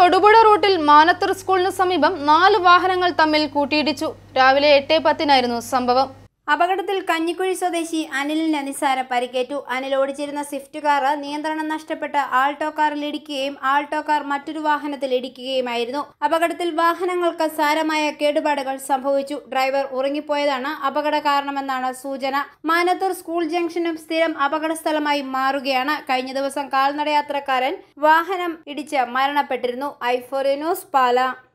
തൊടുപുഴ റൂട്ടിൽ മാനത്തൂർ സ്കൂളിന് സമീപം നാല് വാഹനങ്ങൾ തമ്മിൽ കൂട്ടിയിടിച്ചു രാവിലെ എട്ട് പത്തിനായിരുന്നു സംഭവം അപകടത്തിൽ കഞ്ഞിക്കുഴി സ്വദേശി അനിലിന് നിസാര പരിക്കേറ്റു അനിൽ ഓടിച്ചിരുന്ന സ്വിഫ്റ്റ് കാർ നിയന്ത്രണം നഷ്ടപ്പെട്ട് ആൾട്ടോ കാറിൽ ഇടിക്കുകയും ആൾട്ടോ കാർ മറ്റൊരു വാഹനത്തിൽ ഇടിക്കുകയുമായിരുന്നു അപകടത്തിൽ വാഹനങ്ങൾക്ക് സാരമായ കേടുപാടുകൾ സംഭവിച്ചു ഡ്രൈവർ ഉറങ്ങിപ്പോയതാണ് അപകട കാരണമെന്നാണ് സൂചന മാനത്തൂർ സ്കൂൾ ജംഗ്ഷനും സ്ഥിരം അപകട സ്ഥലമായി മാറുകയാണ് കഴിഞ്ഞ ദിവസം കാൽനടയാത്രക്കാരൻ വാഹനം ഇടിച്ച് മരണപ്പെട്ടിരുന്നു ഐഫോറി ന്യൂസ് പാല